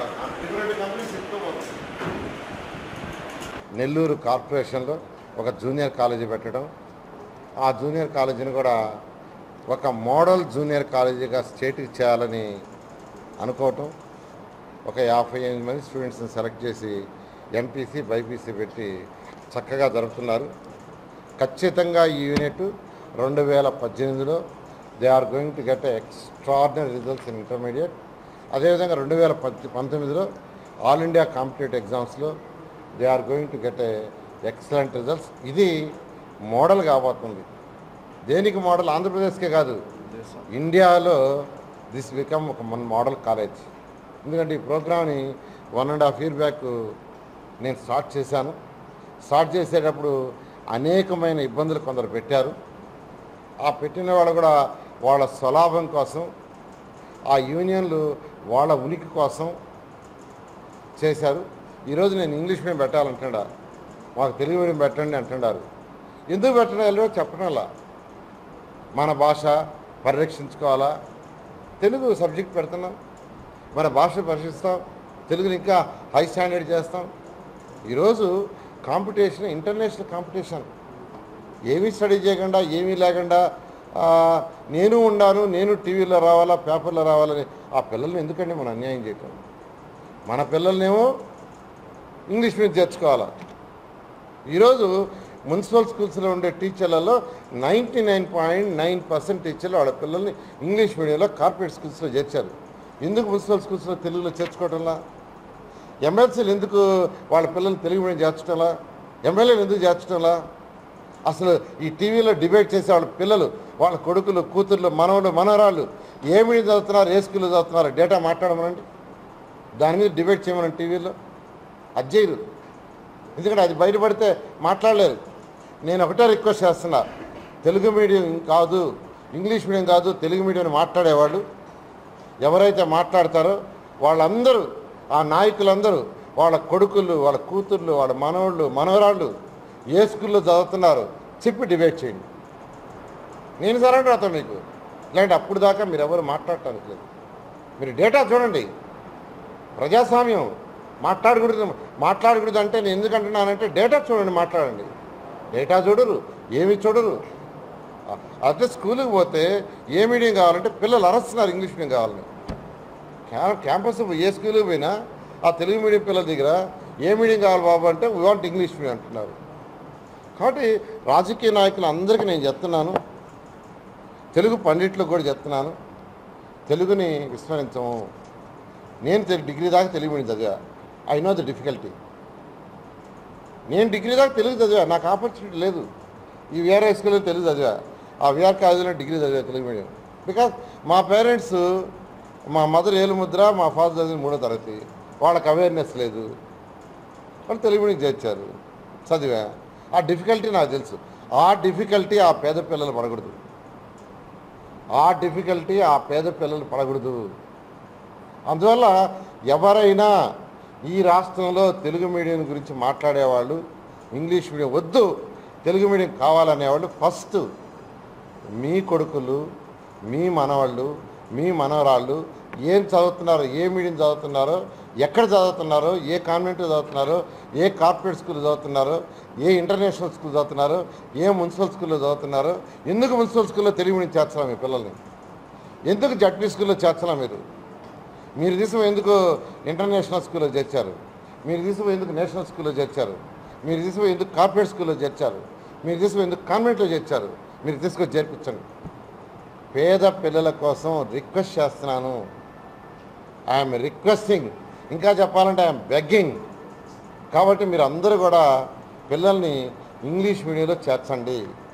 different companies ఎత్తుకోబోతుంది Nellore కార్పొరేషన్లో ఒక junior college పెట్టడం ఆ జూనియర్ కాలేజీని కూడా ఒక మోడల్ జూనియర్ కాలేజీగా స్టేట్కి చేయాలని అనుకోవటం ఒక యాభై ఎనిమిది మంది స్టూడెంట్స్ని సెలెక్ట్ చేసి ఎంపీసీ బైపీసీ పెట్టి చక్కగా జరుపుతున్నారు ఖచ్చితంగా ఈ యూనిట్ రెండు వేల పద్దెనిమిదిలో they are going to get extraordinary results in intermediate అదేవిధంగా రెండు వేల పద్ పంతొమ్మిదిలో ఆల్ ఇండియా కాంపిటేటివ్ ఎగ్జామ్స్లో they are going to get a excellent results ఇది మోడల్ కాబోతుంది దేనికి మోడల్ ఆంధ్రప్రదేశ్కే కాదు ఇండియాలో దిస్ బికమ్ ఒక మన మోడల్ కాలేజ్ ఎందుకంటే ఈ ప్రోగ్రామ్ని one and half year back నేను స్టార్ట్ చేశాను స్టార్ట్ చేసేటప్పుడు అనేకమైన ఇబ్బందులు కొందరు పెట్టారు ఆ పెట్టిన వాళ్ళు కూడా వాళ్ళ స్వలాభం కోసం ఆ యూనియన్లు వాళ్ళ ఉనికి కోసం చేశారు ఈరోజు నేను ఇంగ్లీష్ మీడియం పెట్టాలంటున్నా మాకు తెలుగు మీడియం పెట్టండి అంటున్నారు ఎందుకు పెట్టడం వెళ్ళో చెప్పడంలా మన భాష పరిరక్షించుకోవాలా తెలుగు సబ్జెక్ట్ పెడుతున్నాం మన భాష పరిరక్షిస్తాం తెలుగుని ఇంకా హై స్టాండర్డ్ చేస్తాం ఈరోజు కాంపిటీషన్ ఇంటర్నేషనల్ కాంపిటీషన్ ఏమీ స్టడీ చేయకుండా ఏమీ లేకుండా ఆ, నేను ఉండాను నేను టీవీలో రావాలా పేపర్లో రావాలని ఆ పిల్లల్ని ఎందుకండి మనం అన్యాయం చేయటం మన పిల్లల్నేమో ఇంగ్లీష్ మీద చేర్చుకోవాలా ఈరోజు మున్సిపల్ స్కూల్స్లో ఉండే టీచర్లలో ninety nine point nine percent టీచర్లు వాళ్ళ పిల్లల్ని ఇంగ్లీష్ మీడియంలో కార్పొరేట్ స్కూల్స్లో చేర్చారు ఎందుకు మున్సిపల్ స్కూల్స్లో తెలుగులో చేర్చుకోవటంలా ఎమ్మెల్సీలు ఎందుకు వాళ్ళ పిల్లల్ని తెలుగు మీడియం చేర్చడంలా ఎమ్మెల్యేలు ఎందుకు చేర్చడంలా అసలు ఈ టీవీలో డిబేట్ చేసే వాళ్ళ పిల్లలు వాళ్ళ కొడుకులు కూతుర్లు మనవలు మనవరాళ్ళు ఏ మీడియం చదువుతున్నారు ఏ స్కూల్లో చదువుతున్నారు డేటా మాట్లాడమనండి దాని మీద డిబేట్ చేయమని టీవీలో అది చేయరు ఎందుకంటే అది బయటపడితే మాట్లాడలేరు నేను ఒకటే రిక్వెస్ట్ చేస్తున్నా తెలుగు మీడియం కాదు ఇంగ్లీష్ మీడియం కాదు తెలుగు మీడియం మాట్లాడేవాళ్ళు ఎవరైతే మాట్లాడతారో వాళ్ళందరూ ఆ నాయకులందరూ వాళ్ళ కొడుకులు వాళ్ళ కూతుర్లు వాళ్ళ మనవళ్ళు మనవరాళ్ళు ఏ స్కూల్లో చదువుతున్నారు చెప్పి డిబేట్ చేయండి నేను సరెండర్ అవుతాను మీకు ఇలాంటి అప్పుడు దాకా మీరు ఎవరు మాట్లాడటానికి లేదు మీరు డేటా చూడండి ప్రజాస్వామ్యం మాట్లాడకూడదు మాట్లాడకూడదు అంటే నేను ఎందుకు అంటున్నానంటే డేటా చూడండి మాట్లాడండి డేటా చూడరు ఏమి చూడరు అ- అదే స్కూల్కి పోతే ఏ మీడియం కావాలంటే పిల్లలు అరస్తున్నారు ఇంగ్లీష్ మీడియం కావాలని క్యా క్యాంపస్ ఏ స్కూల్కి పోయినా ఆ తెలుగు మీడియం పిల్లల దగ్గర ఏ మీడియం కావాలి బాబు అంటే వీ వాంట్ ఇంగ్లీష్ మీడియం అంటున్నారు కాబట్టి రాజకీయ నాయకులు అందరికీ నేను చెప్తున్నాను తెలుగు పండిట్లకు కూడా చెప్తున్నాను తెలుగుని విస్మరించము నేను తె- డిగ్రీ దాకా తెలుగు మీడియం చదివా ఐ నో ద డిఫికల్టీ నేను డిగ్రీ దాకా తెలుగు చదివా నాకు ఆపర్చునిటీ లేదు ఈ విఆర్ హై స్కూల్లో తెలుగు చదివా ఆ విఆర్ కాలేజీలో డిగ్రీ చదివా తెలుగు మీడియం బికాస్ మా పేరెంట్స్ మా మదర్ ఏలుముద్ర మా ఫాదర్ చదివిన మూడో తరగతి వాళ్ళకి అవేర్నెస్ లేదు వాళ్ళు తెలుగు మీడియం చేర్చారు చదివా ఆ డిఫికల్టీ నాకు తెలుసు ఆ డిఫికల్టీ ఆ పేద పిల్లలు పడకూడదు ఆ డిఫికల్టీ ఆ పేద పిల్లలు పడకూడదు అందువల్ల ఎవరైనా ఈ రాష్ట్రంలో తెలుగు మీడియం గురించి మాట్లాడేవాళ్ళు ఇంగ్లీష్ మీడియం వద్దు తెలుగు మీడియం కావాలనేవాళ్ళు ఫస్ట్ మీ కొడుకులు మీ మనవాళ్ళు మీ మనవరాళ్ళు ఏం చదువుతున్నారో ఏ మీడియం చదువుతున్నారో ఎక్కడ చదువుతున్నారో ఏ కాన్వెంట్ చదువుతున్నారో ఏ కార్పొరేట్ స్కూల్ చదువుతున్నారో ఏ ఇంటర్నేషనల్ స్కూల్ చదువుతున్నారో ఏ మున్సిపల్ స్కూల్లో చదువుతున్నారో ఎందుకు మున్సిపల్ స్కూల్లో తెలుగు మీడియం చేర్చాలా మీ పిల్లల్ని ఎందుకు జడ్పీ స్కూల్లో చేర్చాలా మీరు మీరు తీసుకుని ఎందుకు ఇంటర్నేషనల్ స్కూల్లో చేర్చారు మీరు తీసుకుని ఎందుకు నేషనల్ స్కూల్లో చేర్చారు మీరు తీసుకుని ఎందుకు కార్పొరేట్ స్కూల్లో చేర్చారు మీరు తీసుకుని ఎందుకు కాన్వెంట్లో చేర్చారు మీరు తీసుకొని చేర్పించండి పేద పిల్లల కోసం రిక్వెస్ట్ చేస్తున్నాను ఐఎమ్ రిక్వెస్టింగ్ ఇంకా చెప్పాలంటే ఐఎమ్ బెగ్గింగ్ కాబట్టి మీరు అందరూ కూడా పిల్లల్ని ఇంగ్లీష్ మీడియంలో చేర్చండి